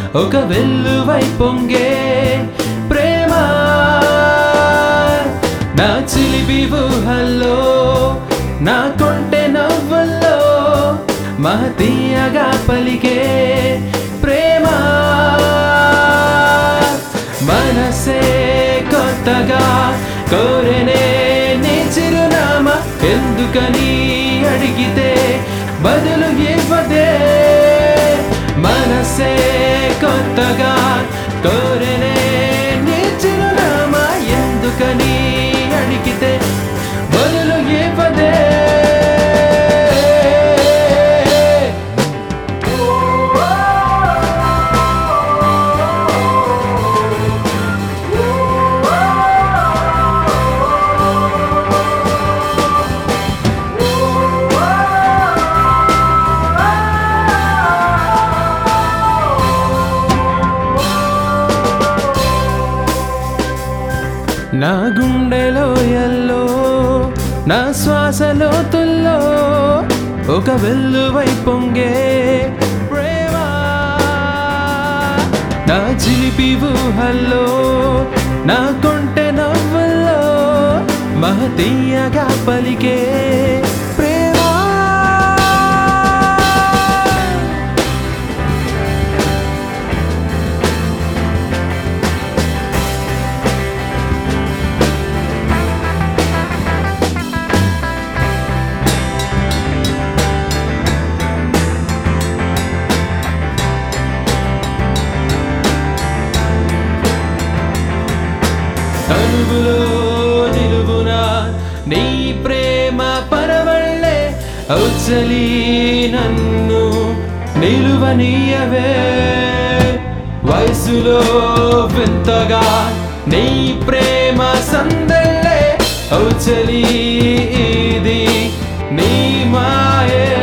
ఒక వెల్లువై పొంగే ప్రేమ నా చిలిపి ఊహల్లో నా కొంటె నవ్వుల్లో మహతీయగా పలికే ప్రేమ మనసే కొత్తగా కోరెనే నీ చిరునామా ఎందుకని అడిగితే బదులు ఇవ్వదే మనసే కొత్తగా కోరెనే నీ చిరునామా ఎందుకని అడిగితే బదులు ఇవ్వదే నా గుండెలో ఎల్లో నా శ్వాసలో తుల్లో ఒక వెల్లువై పొంగే ప్రేమ నా చిలిపి ఊహల్లో నా కొంటె నవ్వుల్లో మహతీయగా పలికే ప్రేమ అడుగులో నిలువున నీ ప్రేమ పరవళ్ళే ఔచలి నన్ను నిలువనీయవే వయసులో వింతగా నీ ప్రేమ సందళ్ళే ఔచలి ఇది నీ మాయే